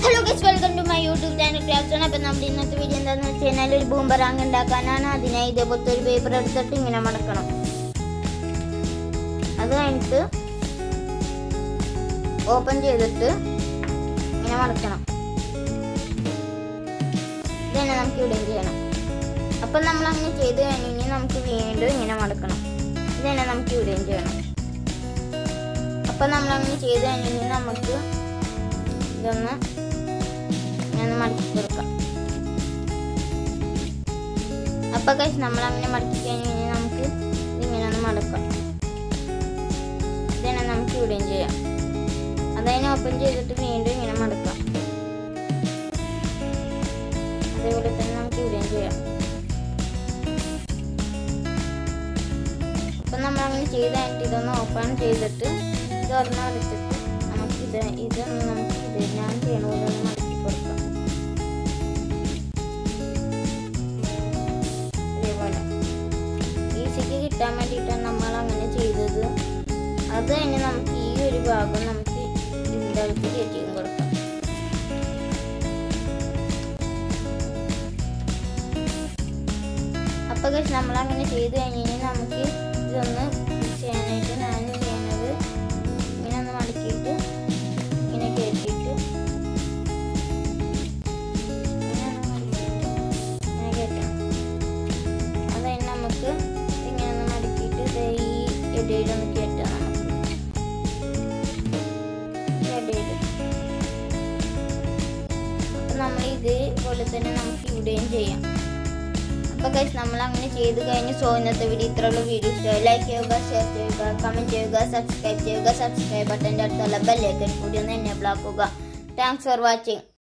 hello guys welcome to my YouTube channel craft ആണ് അപ്പം നമ്മുടെ ഇന്നത്തെ വീഡിയോ എന്താണെന്ന് വെച്ച് കഴിഞ്ഞാൽ ഒരു ബൂമ്പറാങ് ഉണ്ടാക്കാനാണ് അതിനായി ഇതേപോലത്തെ ഒരു പേപ്പർ എടുത്തിട്ട് ഇങ്ങനെ മടക്കണം അത് കഴിഞ്ഞിട്ട് ഓപ്പൺ ചെയ്തിട്ട് ഇങ്ങനെ മടക്കണം ഇത് തന്നെ നമുക്ക് ഇവിടെയും ചെയ്യണം അപ്പം നമ്മൾ അങ്ങനെ ചെയ്ത് കഴിഞ്ഞ് ഇനി നമുക്ക് വീണ്ടും ഇങ്ങനെ മടക്കണം ഇത് തന്നെ നമുക്ക് ഇവിടെയും ചെയ്യണം അപ്പം നമ്മൾ അങ്ങനെ ചെയ്ത് കഴിഞ്ഞ് ഇനി നമുക്ക് ഇതൊന്ന് ഞാൻ മടക്കി കൊടുക്കാം അപ്പൊ കഴിച്ച് നമ്മൾ അങ്ങനെ മടക്കി കഴിഞ്ഞ് കഴിഞ്ഞാൽ നമുക്ക് ഇതിങ്ങനെ ഒന്ന് മടക്കാം ഇതന്നെ നമുക്ക് ഇവിടെയും ചെയ്യാം അതതിനെ ഓപ്പൺ ചെയ്തിട്ട് വീണ്ടും ഇങ്ങനെ മടക്കാം അതേപോലെ തന്നെ നമുക്ക് ഇവിടെയും ചെയ്യാം അപ്പൊ നമ്മൾ അങ്ങനെ ചെയ്ത് കഴിഞ്ഞിട്ട് ഇതൊന്ന് ഓപ്പൺ ചെയ്തിട്ട് ഇത് ഒരെണ്ണം എടുത്തിട്ട് നമുക്ക് ഇത് ഇതൊന്ന് നമുക്ക് ഇത് ഞാൻ ചെയ്യണ പോലെ ഒന്ന് മടക്കി കൊടുക്കാം ഇതേപോലെ ഈസിക്ക് കിട്ടാൻ വേണ്ടിയിട്ടാണ് നമ്മൾ അങ്ങനെ ചെയ്തത് അത് കഴിഞ്ഞ് നമുക്ക് ഈ ഒരു ഭാഗം നമുക്ക് ഇതിൻ്റെ അടുത്ത് കയറ്റിയും കൊടുക്കാം അപ്പൊ കഴിച്ച് നമ്മൾ അങ്ങനെ ചെയ്ത് കഴിഞ്ഞ് കഴിഞ്ഞാൽ നമുക്ക് ഇതൊന്ന് ചെയ്യാനായിട്ട് ഞാൻ ചെയ്യുന്നത് ഇങ്ങനെ ഒന്ന് മടക്കിയിട്ട് ഇങ്ങനെ കയറ്റിയിട്ട് ഇങ്ങനെ ഒന്ന് മടക്കിയിട്ട് ഇങ്ങനെ കയറ്റണം അത് കഴിഞ്ഞ് നമുക്ക് ഇങ്ങനെ ഒന്ന് മടക്കിയിട്ട് ദേ ഈ ഇടയിലൊന്ന് കയറ്റാം നമുക്ക് ഈ ഇടയിൽ അപ്പൊ നമ്മൾ ഇതേപോലെ തന്നെ നമുക്ക് ഇവിടെയും ചെയ്യാം അപ്പൊ ഗൈസ് നമ്മൾ അങ്ങനെ ചെയ്ത് കഴിഞ്ഞ് സോ ഇന്നത്തെ വീഡിയോ ഇത്രയുള്ള വീഡിയോ ഇഷ്ടമായി ലൈക്ക് ചെയ്യുക ഷെയർ ചെയ്യുക കമന്റ് ചെയ്യുക സബ്സ്ക്രൈബ് ചെയ്യുക സബ്സ്ക്രൈബ് ബട്ടൻ്റെ അടുത്തുള്ള ബെല്ലൈക്കൻ കൂടി ഒന്ന് എന്നെ ആക്കുക താങ്ക്സ് ഫോർ വാച്ചിങ്